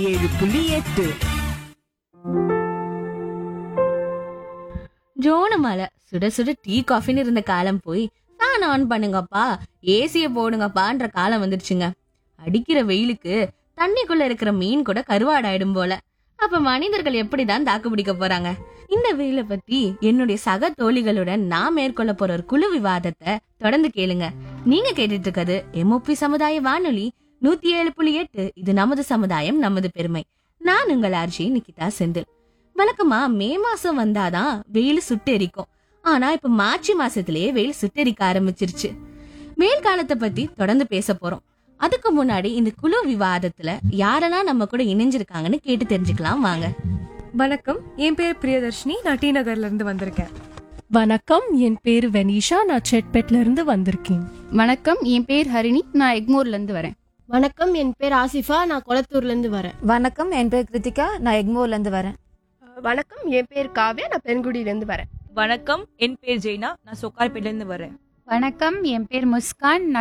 ஏழு புள்ளி எட்டு ஜோனு மலை சுட சுட டீ காஃபின்னு இருந்த காலம் போய் ஃபேன் ஆன் பண்ணுங்கப்பா ஏசிய போடுங்கப்பான்ற காலம் வந்துருச்சுங்க அடிக்கிற வெயிலுக்கு தண்ணிக்குள்ள இருக்கிற மீன் கூட கருவாடாயிடும் போல அப்ப மனிதர்கள் எப்படிதான் தாக்கு பிடிக்க போறாங்க இந்த வெயிலை பத்தி என்னுடைய சக தோழிகளுடன் நான் மேற்கொள்ள போற ஒரு குழு விவாதத்தை தொடர்ந்து கேளுங்க நீங்க கேட்டுட்டு இருக்கிறது எம்ஓபி சமுதாய வானொலி நூத்தி ஏழு புள்ளி எட்டு இது நமது சமுதாயம் நமது பெருமை நான் உங்கள் ஆர்ஜி நிகிதா செந்தில் வழக்கமா மே மாசம் வந்தாதான் வெயில் சுட்டெரிக்கும் ஆனா இப்ப மார்ச் மாசத்திலேயே வெயில் சுட்டெரிக்க ஆரம்பிச்சிருச்சு வெயில் காலத்தை பத்தி தொடர்ந்து பேச போறோம் அதுக்கு முன்னாடி இந்த குழு விவாதத்துல யாரெல்லாம் நம்ம கூட இணைஞ்சிருக்காங்கன்னு கேட்டு தெரிஞ்சுக்கலாம் வாங்க வணக்கம் என் பேர் பிரியதர்ஷினி நான் டி நகர்ல இருந்து வந்திருக்கேன் வணக்கம் என் பேர் வெனிஷா நான் செட்பெட்ல இருந்து வந்திருக்கேன் வணக்கம் என் பேர் ஹரிணி நான் எக்மோர்ல இருந்து வரேன் வணக்கம் என் பேர் ஆசிஃபா நான் கொளத்தூர்ல இருந்து வரேன் வணக்கம் என் பேர் கிருத்திகா நான் எக்மோர்ல இருந்து வரேன் வணக்கம் என் பேர் காவ்யா நான் பெருங்குடியில இருந்து வரேன் வணக்கம் என் பேர் ஜெய்னா நான் சொக்கார்பேட்ல இருந்து வரேன் வணக்கம் என் பேர் முஸ்கான்